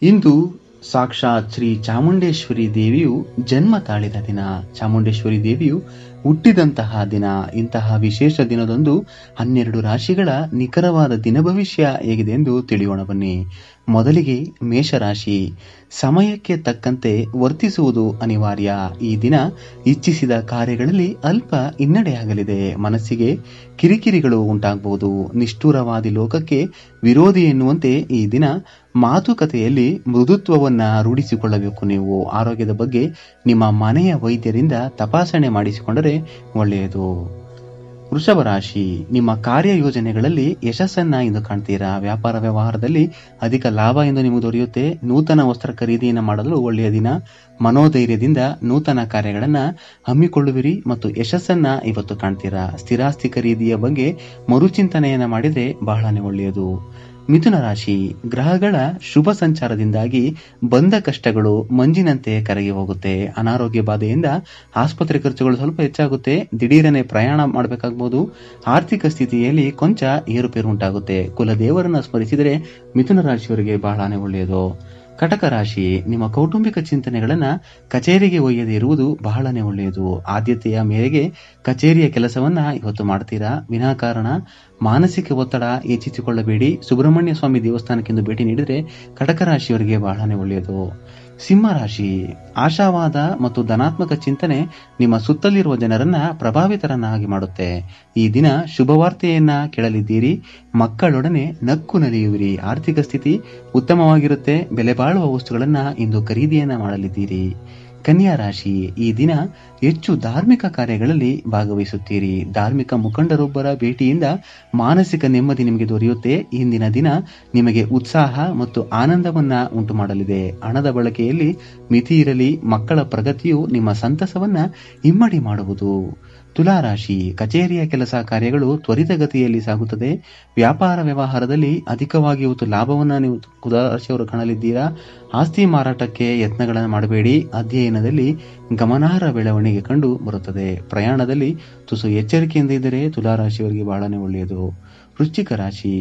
ಇಂದು ಸಾಕ್ಷಾತ್ ಶ್ರೀ ಚಾಮುಂಡೇಶ್ವರಿ ದೇವಿಯು ಜನ್ಮ ತಾಳಿದ ದಿನ ಚಾಮುಂಡೇಶ್ವರಿ ದೇವಿಯು ಹುಟ್ಟಿದಂತಹ ದಿನ ಇಂತಹ ವಿಶೇಷ ದಿನದಂದು ಹನ್ನೆರಡು ರಾಶಿಗಳ ನಿಖರವಾದ ದಿನ ಭವಿಷ್ಯ ಹೇಗಿದೆ ಎಂದು ತಿಳಿಯೋಣ ಬನ್ನಿ ಮೊದಲಿಗೆ ಮೇಷರಾಶಿ ಸಮಯಕ್ಕೆ ತಕ್ಕಂತೆ ವರ್ತಿಸುವುದು ಅನಿವಾರ್ಯ ಈ ದಿನ ಇಚ್ಛಿಸಿದ ಕಾರ್ಯಗಳಲ್ಲಿ ಅಲ್ಪ ಹಿನ್ನಡೆಯಾಗಲಿದೆ ಮನಸ್ಸಿಗೆ ಕಿರಿಕಿರಿಗಳು ಉಂಟಾಗಬಹುದು ನಿಷ್ಠುರವಾದಿ ಲೋಕಕ್ಕೆ ವಿರೋಧಿ ಎನ್ನುವಂತೆ ಈ ದಿನ ಮಾತುಕತೆಯಲ್ಲಿ ಮೃದುತ್ವವನ್ನ ರೂಢಿಸಿಕೊಳ್ಳಬೇಕು ನೀವು ಆರೋಗ್ಯದ ಬಗ್ಗೆ ನಿಮ್ಮ ಮನೆಯ ವೈದ್ಯರಿಂದ ತಪಾಸಣೆ ಮಾಡಿಸಿಕೊಂಡರೆ ಒಳ್ಳೆಯದು ವೃಷಭ ರಾಶಿ ನಿಮ್ಮ ಕಾರ್ಯಯೋಜನೆಗಳಲ್ಲಿ ಯಶಸ್ಸನ್ನ ಇಂದು ಕಾಣ್ತೀರಾ ವ್ಯಾಪಾರ ವ್ಯವಹಾರದಲ್ಲಿ ಅಧಿಕ ಲಾಭ ಎಂದು ನಿಮಗೆ ದೊರೆಯುತ್ತೆ ನೂತನ ವಸ್ತ್ರ ಖರೀದಿಯನ್ನು ಮಾಡಲು ಒಳ್ಳೆಯ ದಿನ ಮನೋಧೈರ್ಯದಿಂದ ನೂತನ ಕಾರ್ಯಗಳನ್ನ ಹಮ್ಮಿಕೊಳ್ಳುವಿರಿ ಮತ್ತು ಯಶಸ್ಸನ್ನ ಇವತ್ತು ಕಾಣ್ತೀರಾ ಸ್ಥಿರಾಸ್ತಿ ಖರೀದಿಯ ಬಗ್ಗೆ ಮರುಚಿಂತನೆಯನ್ನ ಮಾಡಿದ್ರೆ ಬಹಳನೇ ಒಳ್ಳೆಯದು ಮಿಥುನ ರಾಶಿ ಗ್ರಹಗಳ ಶುಭ ಸಂಚಾರದಿಂದಾಗಿ ಬಂದ ಕಷ್ಟಗಳು ಮಂಜಿನಂತೆ ಕರಗಿ ಹೋಗುತ್ತೆ ಅನಾರೋಗ್ಯ ಬಾಧೆಯಿಂದ ಆಸ್ಪತ್ರೆ ಖರ್ಚುಗಳು ಸ್ವಲ್ಪ ಹೆಚ್ಚಾಗುತ್ತೆ ದಿಢೀರನೆ ಪ್ರಯಾಣ ಮಾಡಬೇಕಾಗಬಹುದು ಆರ್ಥಿಕ ಸ್ಥಿತಿಯಲ್ಲಿ ಕೊಂಚ ಏರುಪೇರು ಉಂಟಾಗುತ್ತೆ ಕುಲದೇವರನ್ನ ಸ್ಮರಿಸಿದರೆ ಮಿಥುನ ರಾಶಿಯವರಿಗೆ ಬಹಳನೇ ಒಳ್ಳೆಯದು ಕಟಕ ರಾಶಿ ನಿಮ್ಮ ಕೌಟುಂಬಿಕ ಚಿಂತನೆಗಳನ್ನ ಕಚೇರಿಗೆ ಒಯ್ಯದೇ ಇರುವುದು ಬಹಳನೇ ಒಳ್ಳೆಯದು ಆದ್ಯತೆಯ ಮೇರೆಗೆ ಕಚೇರಿಯ ಕೆಲಸವನ್ನ ಇವತ್ತು ಮಾಡ್ತೀರಾ ವಿನಾಕಾರಣ ಮಾನಸಿಕ ಒತ್ತಡ ಹೆಚ್ಚಿಸಿಕೊಳ್ಳಬೇಡಿ ಸುಬ್ರಹ್ಮಣ್ಯ ಸ್ವಾಮಿ ದೇವಸ್ಥಾನಕ್ಕೆಂದು ಭೇಟಿ ನೀಡಿದರೆ ಕಟಕ ರಾಶಿಯವರಿಗೆ ಬಹಳನೇ ಒಳ್ಳೆಯದು ಸಿಂಹ ರಾಶಿ ಆಶಾವಾದ ಮತ್ತು ಧನಾತ್ಮಕ ಚಿಂತನೆ ನಿಮ್ಮ ಸುತ್ತಲಿರುವ ಜನರನ್ನ ಪ್ರಭಾವಿತರನ್ನಾಗಿ ಮಾಡುತ್ತೆ ಈ ದಿನ ಶುಭವಾರ್ತೆಯನ್ನ ಕೇಳಲಿದ್ದೀರಿ ಮಕ್ಕಳೊಡನೆ ನಕ್ಕು ನಲಿಯುವಿರಿ ಆರ್ಥಿಕ ಸ್ಥಿತಿ ಉತ್ತಮವಾಗಿರುತ್ತೆ ಬೆಲೆ ಬಾಳುವ ವಸ್ತುಗಳನ್ನ ಇಂದು ಖರೀದಿಯನ್ನ ಮಾಡಲಿದ್ದೀರಿ ಕನ್ಯಾ ರಾಶಿ ಈ ದಿನ ಹೆಚ್ಚು ಧಾರ್ಮಿಕ ಕಾರ್ಯಗಳಲ್ಲಿ ಭಾಗವಹಿಸುತ್ತೀರಿ ಧಾರ್ಮಿಕ ಮುಖಂಡರೊಬ್ಬರ ಭೇಟಿಯಿಂದ ಮಾನಸಿಕ ನೆಮ್ಮದಿ ನಿಮಗೆ ದೊರೆಯುತ್ತೆ ಇಂದಿನ ದಿನ ನಿಮಗೆ ಉತ್ಸಾಹ ಮತ್ತು ಆನಂದವನ್ನ ಉಂಟು ಮಾಡಲಿದೆ ಹಣದ ಬಳಕೆಯಲ್ಲಿ ಮಿತಿ ಇರಲಿ ಮಕ್ಕಳ ಪ್ರಗತಿಯು ನಿಮ್ಮ ಸಂತಸವನ್ನ ಇಮ್ಮಡಿ ಮಾಡುವುದು ತುಲಾರಾಶಿ ಕಚೇರಿಯ ಕೆಲಸ ಕಾರ್ಯಗಳು ತ್ವರಿತಗತಿಯಲ್ಲಿ ಸಾಗುತ್ತದೆ ವ್ಯಾಪಾರ ವ್ಯವಹಾರದಲ್ಲಿ ಅಧಿಕವಾಗಿ ಇವತ್ತು ಲಾಭವನ್ನ ನೀವು ತುಲಾರಾಶಿಯವರು ಕಾಣಲಿದ್ದೀರಾ ಆಸ್ತಿ ಮಾರಾಟಕ್ಕೆ ಯತ್ನಗಳನ್ನು ಮಾಡಬೇಡಿ ಅಧ್ಯಯನದಲ್ಲಿ ಗಮನಾರ್ಹ ಬೆಳವಣಿಗೆ ಕಂಡು ಬರುತ್ತದೆ ಪ್ರಯಾಣದಲ್ಲಿ ತುಸು ಎಚ್ಚರಿಕೆಯಿಂದ ಇದ್ದರೆ ತುಲಾರಾಶಿಯವರಿಗೆ ಬಹಳನೇ ಒಳ್ಳೆಯದು ವೃಶ್ಚಿಕ ರಾಶಿ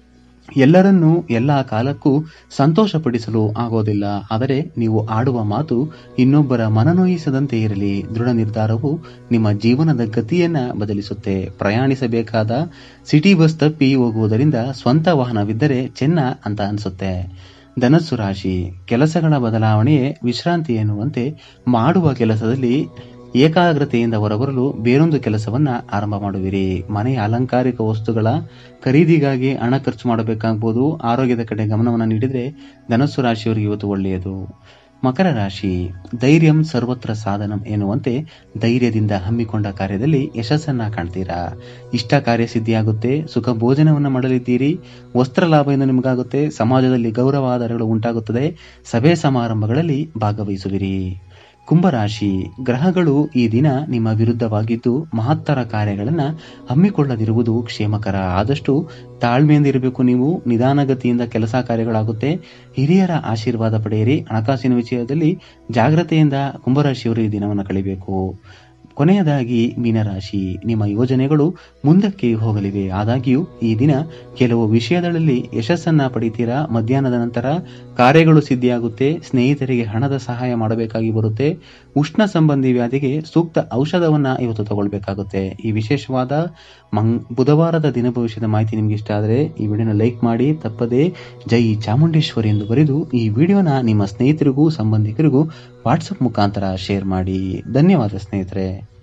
ಎಲ್ಲರನ್ನೂ ಎಲ್ಲ ಕಾಲಕ್ಕೂ ಸಂತೋಷಪಡಿಸಲು ಆಗೋದಿಲ್ಲ ಆದರೆ ನೀವು ಆಡುವ ಮಾತು ಇನ್ನೊಬ್ಬರ ಮನನೋಯಿಸದಂತೆ ಇರಲಿ ದೃಢ ನಿರ್ಧಾರವು ನಿಮ್ಮ ಜೀವನದ ಗತಿಯನ್ನ ಬದಲಿಸುತ್ತೆ ಪ್ರಯಾಣಿಸಬೇಕಾದ ಸಿಟಿ ಬಸ್ ತಪ್ಪಿ ಹೋಗುವುದರಿಂದ ಸ್ವಂತ ವಾಹನವಿದ್ದರೆ ಚೆನ್ನ ಅಂತ ಅನ್ಸುತ್ತೆ ಧನಸ್ಸು ರಾಶಿ ಕೆಲಸಗಳ ಬದಲಾವಣೆಯೇ ವಿಶ್ರಾಂತಿ ಎನ್ನುವಂತೆ ಮಾಡುವ ಕೆಲಸದಲ್ಲಿ ಏಕಾಗ್ರತೆಯಿಂದ ಹೊರಬರಲು ಬೇರೊಂದು ಕೆಲಸವನ್ನ ಆರಂಭ ಮಾಡುವಿರಿ ಮನೆಯ ಅಲಂಕಾರಿಕ ವಸ್ತುಗಳ ಖರೀದಿಗಾಗಿ ಹಣ ಖರ್ಚು ಮಾಡಬೇಕಾಗಬಹುದು ಆರೋಗ್ಯದ ಕಡೆ ಗಮನವನ್ನು ನೀಡಿದರೆ ಧನಸ್ಸು ರಾಶಿಯವರಿಗೆ ಇವತ್ತು ಒಳ್ಳೆಯದು ಮಕರ ರಾಶಿ ಧೈರ್ಯಂ ಸರ್ವತ್ರ ಸಾಧನಂ ಎನ್ನುವಂತೆ ಧೈರ್ಯದಿಂದ ಹಮ್ಮಿಕೊಂಡ ಕಾರ್ಯದಲ್ಲಿ ಯಶಸ್ಸನ್ನ ಕಾಣ್ತೀರಾ ಇಷ್ಟ ಕಾರ್ಯ ಸಿದ್ಧಿಯಾಗುತ್ತೆ ಸುಖ ಭೋಜನವನ್ನು ಮಾಡಲಿದ್ದೀರಿ ವಸ್ತ್ರ ಲಾಭದಿಂದ ನಿಮಗಾಗುತ್ತೆ ಸಮಾಜದಲ್ಲಿ ಗೌರವ ಆಧಾರಗಳು ಉಂಟಾಗುತ್ತದೆ ಸಭೆ ಸಮಾರಂಭಗಳಲ್ಲಿ ಭಾಗವಹಿಸುವಿರಿ ಕುಂಭರಾಶಿ ಗ್ರಹಗಳು ಈ ದಿನ ನಿಮ್ಮ ವಿರುದ್ಧವಾಗಿದ್ದು ಮಹತ್ತರ ಕಾರ್ಯಗಳನ್ನ ಹಮ್ಮಿಕೊಳ್ಳದಿರುವುದು ಕ್ಷೇಮಕರ ಆದಷ್ಟು ತಾಳ್ಮೆಯಿಂದ ಇರಬೇಕು ನೀವು ನಿಧಾನಗತಿಯಿಂದ ಕೆಲಸ ಕಾರ್ಯಗಳಾಗುತ್ತೆ ಹಿರಿಯರ ಆಶೀರ್ವಾದ ಪಡೆಯಿರಿ ಹಣಕಾಸಿನ ವಿಷಯದಲ್ಲಿ ಜಾಗ್ರತೆಯಿಂದ ಕುಂಭರಾಶಿಯವರು ಈ ದಿನವನ್ನು ಕಳಿಬೇಕು ಕೊನೆಯದಾಗಿ ಮೀನರಾಶಿ ನಿಮ್ಮ ಯೋಜನೆಗಳು ಮುಂದಕ್ಕೆ ಹೋಗಲಿವೆ ಆದಾಗ್ಯೂ ಈ ದಿನ ಕೆಲವು ವಿಷಯಗಳಲ್ಲಿ ಯಶಸ್ಸನ್ನ ಪಡಿತೀರಾ ಮಧ್ಯಾಹ್ನದ ನಂತರ ಕಾರ್ಯಗಳು ಸಿದ್ಧಿಯಾಗುತ್ತೆ ಸ್ನೇಹಿತರಿಗೆ ಹಣದ ಸಹಾಯ ಮಾಡಬೇಕಾಗಿ ಬರುತ್ತೆ ಉಷ್ಣ ಸಂಬಂಧಿ ವ್ಯಾಧಿಗೆ ಸೂಕ್ತ ಔಷಧವನ್ನ ಇವತ್ತು ತಗೊಳ್ಬೇಕಾಗುತ್ತೆ ಈ ವಿಶೇಷವಾದ ಮಂಗ್ ಬುಧವಾರದ ದಿನ ಭವಿಷ್ಯದ ಮಾಹಿತಿ ನಿಮ್ಗೆ ಇಷ್ಟ ಆದರೆ ಈ ವಿಡಿಯೋನ ಲೈಕ್ ಮಾಡಿ ತಪ್ಪದೆ ಜೈ ಚಾಮುಂಡೇಶ್ವರಿ ಎಂದು ಬರೆದು ಈ ವಿಡಿಯೋನ ನಿಮ್ಮ ಸ್ನೇಹಿತರಿಗೂ ಸಂಬಂಧಿಕರಿಗೂ ವಾಟ್ಸಪ್ ಮುಖಾಂತರ ಶೇರ್ ಮಾಡಿ ಧನ್ಯವಾದ ಸ್ನೇಹಿತರೆ